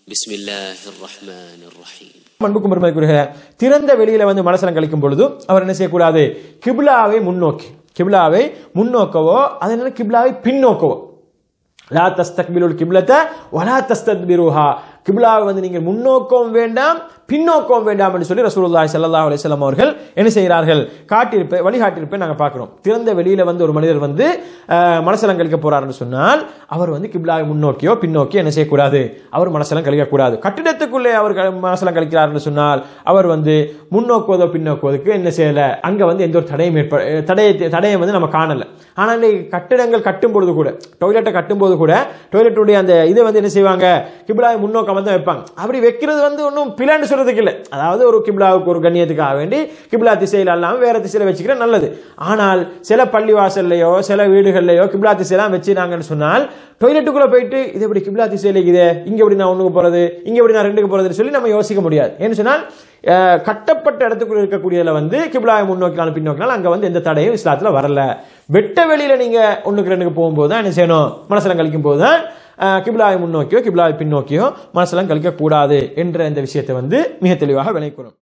بسم الله الرحمن الرحيم அன்புக்கும் பெருமைக்குரிய திறந்த வெளியில வந்து மனசலம் கழிக்கும் பொழுது அவர் என்ன செய்யக்கூடாது கிப்லாவை முன்னோக்கி கிப்லாவை முன்னோக்கவோ அதனால கிப்லாவை பின்னோக்கவோ லா தஸ்தக்பிலுல் கிப்லத்தை வலா தஸ்தத்பிருஹா கிப்லாவை வந்து நீங்கள் முன்னோக்கவும் வேண்டாம் பின்னோக்கவும் வேண்டாம் என்று சொல்லி ரசூலுல்லாஹி ஸல்லல்லாஹு அலைஹி வஸல்லம் அவர்கள் என்ன செய்கிறார்கள் காட்டியிருப்பை வழிகாட்டியிருப்பை நாங்கள் பார்க்கிறோம் திறந்த வெளியில வந்து ஒரு மனிதர் வந்து அஹ், மனசலம் கழிக்க போறாருன்னு சொன்னால் அவர் வந்து கிப்லாவை முன்னோக்கியோ பின்னோக்கியோ என்ன செய்யக்கூடாது அவர் மனசலம் கழிக்கக்கூடாது கட்டிடத்துக்குள்ளே அவர் க- மனசலம் கழிக்கிறார்னு சொன்னால் அவர் வந்து முன்னோக்குவதோ பின்னோக்குவதற்கு என்ன செய்யல அங்க வந்து எந்த ஒரு தடையும் ஏற்ப தடையை தடையை வந்து நம்ம காணல ஆனால் இன்னைக்கு கட்டிடங்கள் கட்டும் பொழுது கூட டொய்லெட்டை கட்டும் போது கூட டொய்லெட்டுடைய அந்த இதை வந்து என்ன செய்வாங்க கிப்லாவை முன்னோக்கம் வந்து வைப்பாங்க அப்படி வைக்கிறது வந்து ஒன்றும் பிளான்னு சொல்றதுக்கு இல்லை அதாவது ஒரு கிப்லாவுக்கு ஒரு கண்ணியத்துக்காக வேண்டி கிப்லா திசையில் அல்லாமல் வேற திசையில வச்சுக்கிற நல்லது ஆனால் சில பள்ளி வாசல்லையோ சில வீடுகள்லையோ கிப்லா திசையெல்லாம் வச்சுனாங்கன்னு சொன்னால் டொய்லெட்டுக்குள்ள போயிட்டு இது எப்படி கிப்லா திசையில இருக்குது இங்க எப்படி நான் ஒண்ணுக்கு போறது இங்க எப்படி நான் ரெண்டுக்கு போறதுன்னு சொல்லி நம்ம யோசிக்க முடியாது ஏன்னு சொன்னால் அஹ், கட்டப்பட்ட இடத்துக்குள்ள இருக்கக்கூடியதுல வந்து கிப்லாவை முன்னோக்கினாலும் பின்னோக்கினாலும் அங்க வந்து எந்த தடையும் இஸ்லாத்துல வரல வெட்ட வெளியில நீங்க ஒண்ணுக்கு ரெண்டுக்கு போகும்போது தான் என்ன செய்யணும் மனசலம் கழிக்கும் போது தான் அஹ், கிப்லாவை முன்னோக்கியோ கிப்லாவை பின்னோக்கியோ மனசலம் கழிக்க கூடாது என்ற இந்த விஷயத்தை வந்து மிக தெளிவாக விளைக்கிறோம்